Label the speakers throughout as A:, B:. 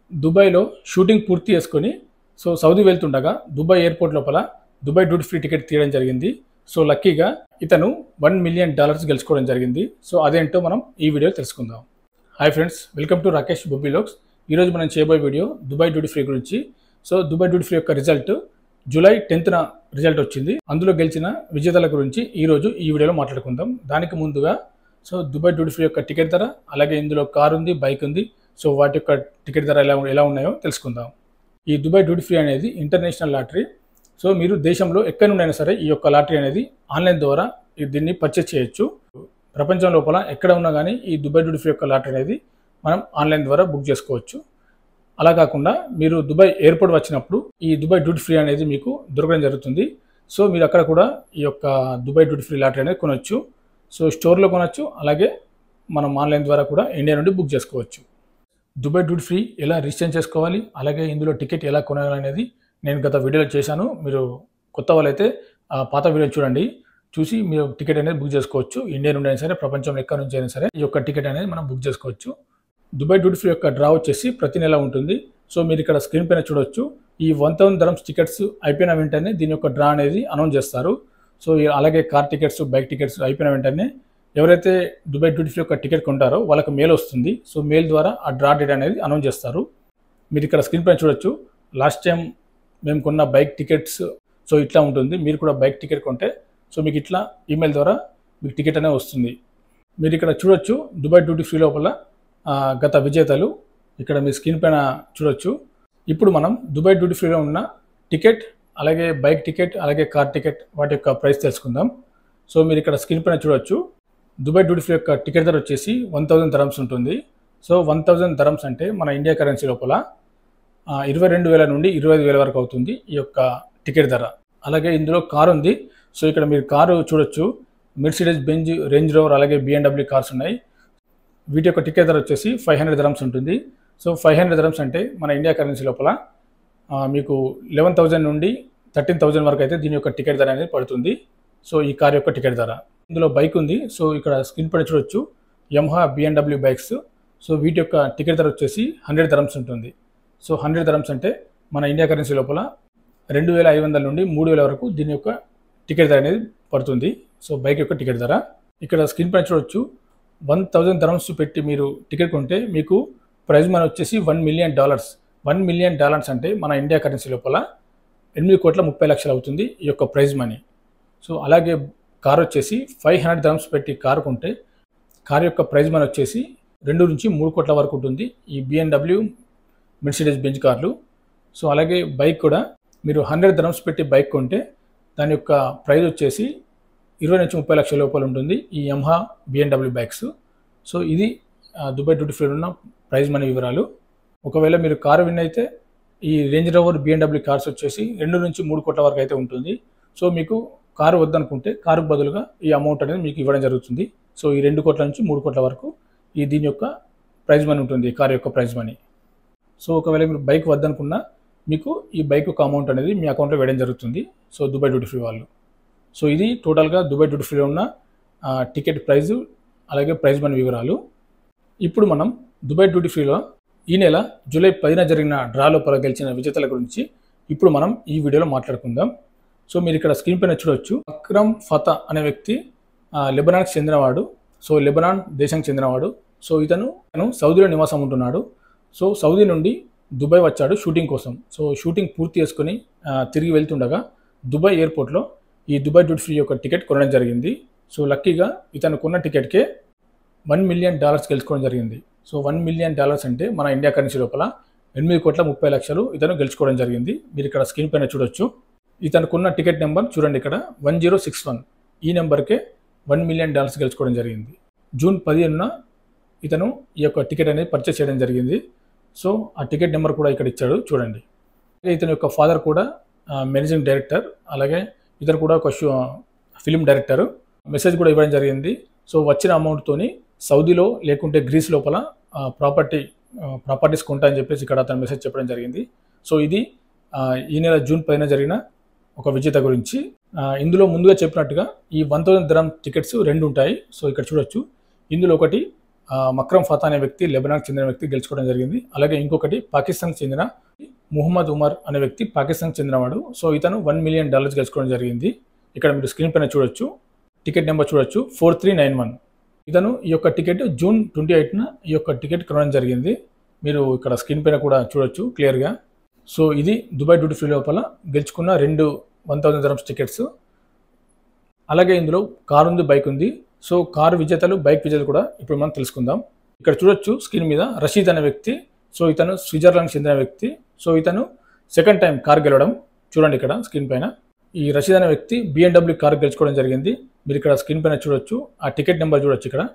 A: దుబాయ్లో షూటింగ్ పూర్తి చేసుకొని సో సౌదీ వెళ్తుండగా దుబాయ్ ఎయిర్పోర్ట్ లోపల దుబాయ్ డ్యూటీ ఫ్రీ టికెట్ తీయడం జరిగింది సో లక్కీగా ఇతను వన్ మిలియన్ డాలర్స్ గెలుచుకోవడం జరిగింది సో అదేంటో మనం ఈ వీడియో తెలుసుకుందాం hi friends welcome to Rakesh బొబ్బిలోక్స్ ఈరోజు మనం చేయబోయే వీడియో దుబాయ్ డ్యూటీ ఫ్రీ గురించి సో దుబాయ్ డ్యూటీ ఫ్రీ యొక్క రిజల్ట్ జూలై టెన్త్న రిజల్ట్ వచ్చింది అందులో గెలిచిన విజేతల గురించి ఈరోజు ఈ వీడియోలో మాట్లాడుకుందాం దానికి ముందుగా సో దుబాయ్ డ్యూటీ ఫ్రీ యొక్క టికెట్ ధర అలాగే ఇందులో కార్ ఉంది బైక్ ఉంది సో వాటి యొక్క టికెట్ ధర ఎలా ఎలా ఉన్నాయో తెలుసుకుందాం ఈ దుబాయ్ డ్యూటీ ఫ్రీ అనేది ఇంటర్నేషనల్ లాటరీ సో మీరు దేశంలో ఎక్కడి నుండైనా సరే ఈ యొక్క లాటరీ అనేది ఆన్లైన్ ద్వారా ఈ- దీన్ని పర్చేస్ చేయొచ్చు ప్రపంచం లోపల ఎక్కడ ఉన్నా కానీ ఈ దుబాయ్ డ్యూటీ ఫ్రీ యొక్క లాటరీ అనేది మనం ఆన్లైన్ ద్వారా బుక్ చేసుకోవచ్చు అలా కాకుండా మీరు దుబాయ్ ఎయిర్పోర్ట్ వచ్చినప్పుడు ఈ దుబాయ్ డ్యూటీ ఫ్రీ అనేది మీకు దొరకడం జరుగుతుంది సో మీరు అక్కడ కూడా ఈ యొక్క దుబాయ్ డ్యూటీ ఫ్రీ లాటరీ అనేది కొనవచ్చు సో స్టోర్లో కొనవచ్చు అలాగే మనం ఆన్లైన్ ద్వారా కూడా ఇండియా నుండి బుక్ చేసుకోవచ్చు దుబాయ్ డ్యూటీ ఫ్రీ ఎలా రిజిస్టర్ చేసుకోవాలి అలాగే ఇందులో టికెట్ ఎలా కొనాలనేది నేను గత వీడియోలో చేశాను మీరు కొత్త వాళ్ళైతే ఆ పాత వీడియో చూడండి చూసి మీరు టికెట్ అనేది బుక్ చేసుకోవచ్చు ఇండియా నుండి అయినా సరే ప్రపంచంలో ఎక్కడి నుంచి అయినా సరే ఈ యొక్క టికెట్ అనేది మనం బుక్ చేసుకోవచ్చు దుబాయ్ డ్యూటీ ఫ్రీ యొక్క డ్రా వచ్చేసి ప్రతి నెల ఉంటుంది సో మీరు ఇక్కడ స్క్రీన్ పైన చూడొచ్చు ఈ వన్ థౌసండ్ ధరమ్స్ టికెట్స్ అయిపోయిన వెంటనే దీని యొక్క డ్రా అనేది అనౌన్స్ చేస్తారు సో ఈ- అలాగే కార్ టికెట్స్ బైక్ టికెట్స్ అయిపోయిన వెంటనే ఎవరైతే దుబాయ్ డ్యూటీ ఫ్రీ యొక్క టికెట్ కొంటారో వాళ్ళకి మెయిల్ వస్తుంది సో మెయిల్ ద్వారా ఆ డ్రా డేట్ అనేది అనౌన్స్ చేస్తారు మీరు ఇక్కడ స్క్రీన్ పైన చూడొచ్చు లాస్ట్ టైం మేము కొన్న బైక్ టికెట్స్ సో ఇట్లా ఉంటుంది మీరు కూడా బైక్ టికెట్ కొంటే సో మీకు ఇట్లా ఈమెయిల్ ద్వారా మీకు టికెట్ అనేది వస్తుంది మీరు ఇక్కడ చూడొచ్చు దుబాయ్ డ్యూటీ ఫ్రీ లోపల ఆ, గత విజేతలు ఇక్కడ మీ స్క్రీన్ పైన చూడొచ్చు ఇప్పుడు మనం దుబాయ్ డ్యూటీ ఫ్రీలో ఉన్న టికెట్ అలాగే బైక్ టికెట్ అలాగే కార్ టికెట్ వాటి యొక్క ప్రైస్ తెలుసుకుందాం సో మీరు ఇక్కడ స్క్రీన్ పైన చూడొచ్చు దుబాయ్ డ్యూటీ ఫ్రీ యొక్క టికెట్ ధర వచ్చేసి వన్ థౌజండ్ ధరమ్స్ ఉంటుంది సో వన్ థౌజండ్ ధరమ్స్ అంటే మన ఇండియా కరెన్సీ లోపల ఆ, ఇరవై రెండు వేల నుండి ఇరవై ఐదు వేల వరకు అవుతుంది ఈ యొక్క టికెట్ ధర అలాగే ఇందులో కారు ఉంది సో ఇక్కడ మీరు కారు చూడొచ్చు మెర్సిడెస్ బెంజ్ రేంజ్ రోవర్ అలాగే బిఎండబ్ల్యూ కార్స్ ఉన్నాయి వీటి యొక్క టికెట్ ధర వచ్చేసి ఫైవ్ హండ్రెడ్ ధరమ్స్ ఉంటుంది సో ఫైవ్ హండ్రెడ్ ధరమ్స్ అంటే మన ఇండియా కరెన్సీ లోపల ఆ, మీకు లెవెన్ థౌజండ్ నుండి థర్టీన్ థౌజండ్ వరకు అయితే దీని యొక్క టికెట్ ధర అనేది పడుతుంది సో ఈ కార్ యొక్క టికెట్ ధర ఇందులో బైక్ ఉంది సో ఇక్కడ స్క్రీన్ పైన చూడొచ్చు యమహా బిఎండబ్ల్యూ బైక్స్ సో వీటి యొక్క టికెట్ ధర వచ్చేసి హండ్రెడ్ ధరమ్స్ ఉంటుంది సో హండ్రెడ్ ధరమ్స్ అంటే మన ఇండియా కరెన్సీ లోపల రెండు వేల ఐదు వందల నుండి మూడు వేల వరకు దీని యొక్క టికెట్ ధర అనేది పడుతుంది సో బైక్ యొక్క టికెట్ ధర ఇక్కడ స్క్రీన్ పైన చూడొచ్చు వన్ థౌజండ్ ధరమ్స్ పెట్టి మీరు టికెట్ కొంటే మీకు ప్రైజ్ మనీ వచ్చేసి one million dollars one million dollars అంటే మన ఇండియా కరెన్సీ లోపల ఎనిమిది కోట్ల ముప్పై లక్షలు అవుతుంది ఈ యొక్క ప్రైజ్ మనీ సో అలాగే కార్ వచ్చేసి ఫైవ్ హండ్రెడ్ ధరమ్స్ పెట్టి కారు కొంటే కార్ యొక్క ప్రైజ్ మనీ వచ్చేసి రెండు నుంచి మూడు కోట్ల వరకు ఉంటుంది ఈ బిఎన్డబ్ల్యూ మెర్సిడెస్ బెంచ్ కార్లు సో అలాగే బైక్ కూడా మీరు హండ్రెడ్ ధరమ్స్ పెట్టి బైక్ కొంటే దాని యొక్క ప్రైస్ వచ్చేసి ఇరవై నుంచి ముప్పై లక్షల లోపల ఉంటుంది ఈ యమహా బిఎన్డబ్ల్యూ బైక్స్ సో ఇది ఆ, దుబాయ్ డ్యూటీ ఫ్రీ ఉన్న ప్రైజ్ మనీ వివరాలు ఒకవేళ మీరు కారు విన్ అయితే ఈ రేంజ్ రోవర్ బిఎన్డబ్ల్యూ కార్స్ వచ్చేసి రెండు నుంచి మూడు కోట్ల వరకు అయితే ఉంటుంది సో మీకు కారు వద్దనుకుంటే కారుకు బదులుగా ఈ అమౌంట్ అనేది మీకు ఇవ్వడం జరుగుతుంది సో ఈ రెండు కోట్ల నుంచి మూడు కోట్ల వరకు ఈ దీని యొక్క ప్రైజ్ మనీ ఉంటుంది కారు యొక్క ప్రైజ్ మనీ సో ఒకవేళ మీరు బైక్ వద్దనుకున్నా మీకు ఈ బైక్ యొక్క అమౌంట్ అనేది మీ అకౌంట్లో వేయడం జరుగుతుంది సో దుబాయ్ డ్యూటీ ఫ్రీ వాళ్ళు సో ఇది టోటల్గా దుబాయ్ డ్యూటీ ఫ్రీలో ఉన్న ఆ, టికెట్ ప్రైజు అలాగే ప్రైజ్ మనీ వివరాలు ఇప్పుడు మనం దుబాయ్ డ్యూటీ ఫ్రీలో ఈ నెల జూలై పదిన జరిగిన డ్రా లోపల గెలిచిన విజేతల గురించి ఇప్పుడు మనం ఈ వీడియోలో మాట్లాడుకుందాం సో మీరు ఇక్కడ స్క్రీన్ పైన చూడొచ్చు అక్రమ్ ఫతా అనే వ్యక్తి ఆ, లెబనాన్కి చెందినవాడు సో లెబనాన్ దేశానికి చెందినవాడు సో ఇతను తను సౌదీలో నివాసం ఉంటున్నాడు సో సౌదీ నుండి దుబాయ్ వచ్చాడు షూటింగ్ కోసం సో షూటింగ్ పూర్తి చేసుకొని ఆ, తిరిగి వెళ్తుండగా దుబాయ్ ఎయిర్పోర్ట్లో ఈ దుబాయ్ డ్యూటీ ఫ్రీ యొక్క టికెట్ కొనడం జరిగింది సో లక్కీగా ఇతను కొన్న టికెట్కే వన్ మిలియన్ డాలర్స్ గెలుచుకోవడం జరిగింది సో వన్ మిలియన్ డాలర్స్ అంటే మన ఇండియా కరెన్సీ లోపల ఎనిమిది కోట్ల ముప్పై లక్షలు ఇతను గెలుచుకోవడం జరిగింది మీరు ఇక్కడ స్క్రీన్ పైన చూడొచ్చు ఇతనుకున్న టికెట్ నెంబర్ చూడండి ఇక్కడ వన్ జీరో సిక్స్ వన్ ఈ నెంబర్కే వన్ మిలియన్ డాలర్స్ గెలుచుకోవడం జరిగింది జూన్ పదిహేనున ఇతను ఈ యొక్క టికెట్ అనేది పర్చేస్ చేయడం జరిగింది సో ఆ టికెట్ నెంబర్ కూడా ఇక్కడ ఇచ్చాడు చూడండి అలాగే ఇతని యొక్క ఫాదర్ కూడా మేనేజింగ్ డైరెక్టర్ అలాగే ఇతను కూడా ఒక ఫిలిం డైరెక్టర్ మెసేజ్ కూడా ఇవ్వడం జరిగింది సో వచ్చిన అమౌంట్తోని సౌదీలో లేకుంటే గ్రీస్ లోపల ప్రాపర్టీ ప్రాపర్టీస్ కొంటా అని చెప్పేసి ఇక్కడ అతను మెసేజ్ చెప్పడం జరిగింది సో ఇది ఆ, ఈ నెల జూన్ పైన జరిగిన ఒక విజేత గురించి ఆ, ఇందులో ముందుగా చెప్పినట్టుగా ఈ వన్ థౌజండ్ ధరం టికెట్స్ రెండు ఉంటాయి సో ఇక్కడ చూడొచ్చు ఇందులో ఒకటి ఆ, మక్రమ్ ఫతా అనే వ్యక్తి లెబనాన్కి చెందిన వ్యక్తి గెలుచుకోవడం జరిగింది అలాగే ఇంకొకటి పాకిస్తాన్కి చెందిన ముహమ్మద్ ఉమర్ అనే వ్యక్తి పాకిస్తాన్కి చెందినవాడు సో ఇతను వన్ మిలియన్ డాలర్స్ గెలుచుకోవడం జరిగింది ఇక్కడ మీరు స్క్రీన్ పైన చూడొచ్చు టికెట్ నెంబర్ చూడొచ్చు ఫోర్ త్రీ నైన్ వన్ ఇతను ఈ యొక్క టికెట్ జూన్ ట్వంటీ ఎయిట్న ఈ యొక్క టికెట్ కొనడం జరిగింది మీరు ఇక్కడ స్క్రీన్ పైన కూడా చూడొచ్చు క్లియర్గా సో ఇది దుబాయ్ డ్యూటీ ఫ్రీ లోపల గెలుచుకున్న రెండు వన్ థౌసండ్ ధరమ్స్ టికెట్స్ అలాగే ఇందులో కార్ ఉంది బైక్ ఉంది సో కారు విజేతలు బైక్ విజేతలు కూడా ఇప్పుడు మనం తెలుసుకుందాం ఇక్కడ చూడొచ్చు స్క్రీన్ మీద రషీద్ అనే వ్యక్తి సో ఇతను స్విట్జర్లాండ్కి చెందిన వ్యక్తి సో ఇతను సెకండ్ టైం కార్ గెలవడం చూడండి ఇక్కడ స్క్రీన్ పైన ఈ రషీద్ అనే వ్యక్తి బిఎండబ్ల్యూ కార్ గెలుచుకోవడం జరిగింది మీరు ఇక్కడ స్క్రీన్ పైన చూడొచ్చు ఆ టికెట్ నెంబర్ చూడొచ్చు ఇక్కడ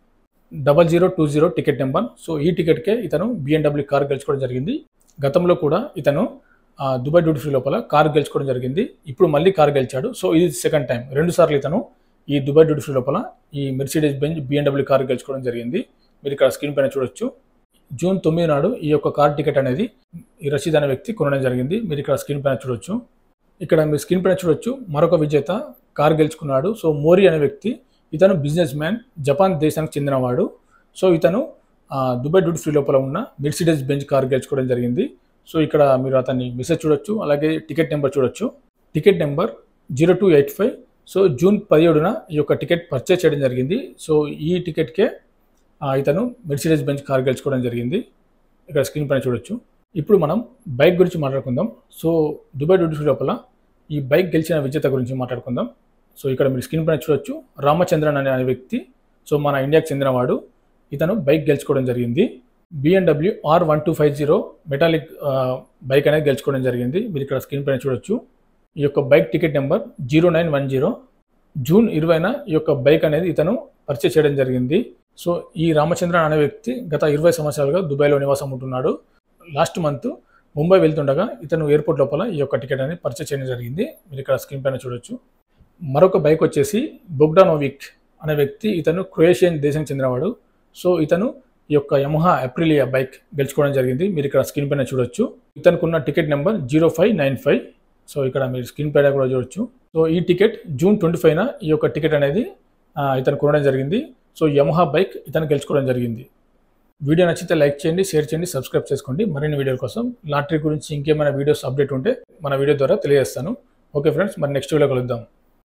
A: double zero two zero ticket number so ఈ టికెట్కే ఇతను బిఎండబ్ల్యూ కార్ గెలుచుకోవడం జరిగింది గతంలో కూడా ఇతను ఆ, దుబాయ్ డ్యూటీ ఫ్రీ లోపల కార్ గెలుచుకోవడం జరిగింది ఇప్పుడు మళ్ళీ కార్ గెలిచాడు సో ఇది సెకండ్ టైం రెండు సార్లు ఇతను ఈ దుబాయ్ డ్యూటీ ఫ్రీ లోపల ఈ మెర్సిడీస్ బెంజ్ బిఎండబ్ల్యూ కార్ గెలుచుకోవడం జరిగింది మీరు ఇక్కడ స్క్రీన్ పైన చూడొచ్చు జూన్ తొమ్మిది నాడు ఈ యొక్క కార్ టికెట్ అనేది ఈ రషీద్ అనే వ్యక్తి కొనడం జరిగింది మీరు ఇక్కడ స్క్రీన్ పైన చూడొచ్చు ఇక్కడ మీరు స్క్రీన్ పైన చూడొచ్చు మరొక విజేత కార్ గెలుచుకున్నాడు సో మోరీ అనే వ్యక్తి ఇతను బిజినెస్ మ్యాన్ జపాన్ దేశానికి చెందినవాడు సో ఇతను ఆ, దుబాయ్ డ్యూటీ ఫ్రీ లోపల ఉన్న మెర్సిడెస్ బెంజ్ కార్ గెలుచుకోవడం జరిగింది సో ఇక్కడ మీరు అతన్ని మెసేజ్ చూడొచ్చు అలాగే టికెట్ నెంబర్ చూడొచ్చు ticket number zero two eight five so June పదిహేడున ఈ యొక్క టికెట్ పర్చేస్ చేయడం జరిగింది సో ఈ టికెట్కే ఆ, ఇతను మెర్సిడెస్ బెంచ్ కార్ గెలుచుకోవడం జరిగింది ఇక్కడ స్క్రీన్ పైన చూడొచ్చు ఇప్పుడు మనం బైక్ గురించి మాట్లాడుకుందాం సో దుబాయ్ డ్యూటీ ఫ్రీ లోపల ఈ బైక్ గెలిచిన విజేత గురించి మాట్లాడుకుందాం సో ఇక్కడ మీరు స్క్రీన్ పైన చూడొచ్చు రామచంద్రన్ అనే అనే వ్యక్తి సో మన ఇండియాకి చెందినవాడు ఇతను బైక్ గెలుచుకోవడం జరిగింది BMW R one two five zero metallic bike అనేది గెలుచుకోవడం జరిగింది మీరు ఇక్కడ స్క్రీన్ పైన చూడొచ్చు ఈ యొక్క bike ticket number zero nine one zero June ఇరవైన ఈ యొక్క బైక్ అనేది ఇతను పర్చేస్ చేయడం జరిగింది సో ఈ రామచంద్రన్ అనే వ్యక్తి గత ఇరవై సంవత్సరాలుగా దుబాయ్లో నివాసం ఉంటున్నాడు లాస్ట్ మంత్ ముంబై వెళ్తుండగా ఇతను ఎయిర్పోర్ట్ లోపల ఈ యొక్క టికెట్ అనేది పర్చేస్ చేయడం జరిగింది మీరు ఇక్కడ స్క్రీన్ పైన చూడొచ్చు మరొక బైక్ వచ్చేసి బొగ్డానోవిక్ అనే వ్యక్తి ఇతను క్రొయేషియన్ దేశం చెందినవాడు సో ఇతను ఈ యొక్క యమహా అప్రిలియా బైక్ గెలుచుకోవడం జరిగింది మీరు ఇక్కడ స్క్రీన్ పైన చూడొచ్చు ఇతనుకున్న ticket number zero five nine five so ఇక్కడ మీరు స్క్రీన్ పైన కూడా చూడొచ్చు సో ఈ టికెట్ జూన్ ట్వంటీ ఫైవ్న ఈ యొక్క టికెట్ అనేది ఆ, ఇతను కొనడం జరిగింది సో యమహా బైక్ ఇతను గెలుచుకోవడం జరిగింది వీడియో నచ్చితే లైక్ చేయండి షేర్ చేయండి సబ్స్క్రైబ్ చేసుకోండి మరిన్ని వీడియోల కోసం లాటరీ గురించి ఇంకేమైనా వీడియోస్ అప్డేట్ ఉంటే మన వీడియో ద్వారా తెలియజేస్తాను ఓకే ఫ్రెండ్స్ మరి నెక్స్ట్ వీడియో కలుద్దాం